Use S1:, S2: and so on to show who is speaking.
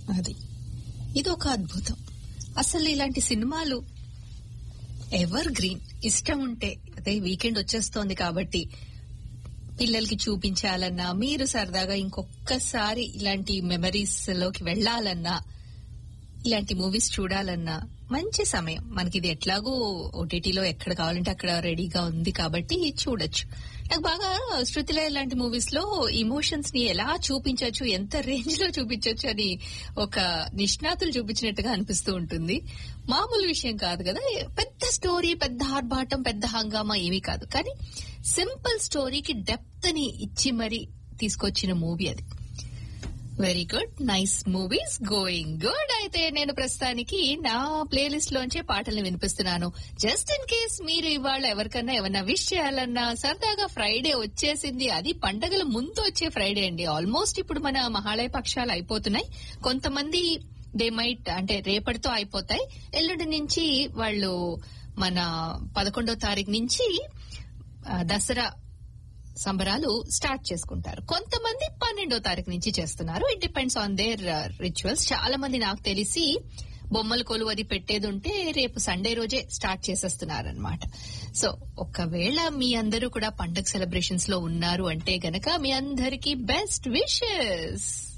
S1: అది ఇది ఒక అద్భుతం అసలు ఇలాంటి సినిమాలు ఎవర్ గ్రీన్ ఇష్టం ఉంటే అదే వీకెండ్ వచ్చేస్తోంది కాబట్టి పిల్లలకి చూపించాలన్నా మీరు సరదాగా ఇంకొక్కసారి ఇలాంటి మెమరీస్ లోకి వెళ్లాలన్నా ఇలాంటి మూవీస్ చూడాలన్నా మంచి సమయం మనకి ఇది ఎట్లాగో ఓటీటీలో ఎక్కడ కావాలంటే అక్కడ రెడీగా ఉంది కాబట్టి చూడొచ్చు నాకు బాగా శృతిలయ లాంటి మూవీస్ లో ఇమోషన్స్ ని ఎలా చూపించవచ్చు ఎంత రేంజ్ లో చూపించవచ్చు అని ఒక నిష్ణాతులు చూపించినట్టుగా అనిపిస్తూ ఉంటుంది మామూలు విషయం కాదు కదా పెద్ద స్టోరీ పెద్ద ఆర్భాటం పెద్ద హంగామా ఏమీ కాదు కానీ సింపుల్ స్టోరీకి డెప్త్ ని ఇచ్చి మరి తీసుకొచ్చిన మూవీ అది very good nice movies going good అయితే నేను ప్రస్తుతానికి నా ప్లేలిస్ట్ లోంచే పాటల్ని వినిపిస్తున్నాను జస్ట్ ఇన్ కేస్ మీరు ఇవాళ ఎవరికన్నా ఏమన్నా విష్ చేయాలన్నా సరదాగా ఫ్రైడే వచ్చేసింది అది పండగల ముందు వచ్చే ఫ్రైడే అండి ఆల్మోస్ట్ ఇప్పుడు మన మహాళయ పక్షాలు అయిపోతున్నాయి కొంతమంది డే మైట్ అంటే రేపటితో అయిపోతాయి ఎల్లుండి నుంచి వాళ్ళు మన పదకొండో తారీఖు నుంచి ఆ, దసరా సంబరాలు స్టార్ట్ చేసుకుంటారు కొంతమంది పన్నెండో తారీఖు నుంచి చేస్తున్నారు it depends on their rituals చాలా మంది నాకు తెలిసి బొమ్మల కొలువు అది పెట్టేది ఉంటే రేపు సండే రోజే స్టార్ట్ చేసేస్తున్నారనమాట సో ఒకవేళ మీ అందరూ కూడా పండగ సెలబ్రేషన్స్ లో ఉన్నారు అంటే గనక మీ అందరికీ బెస్ట్ విషెస్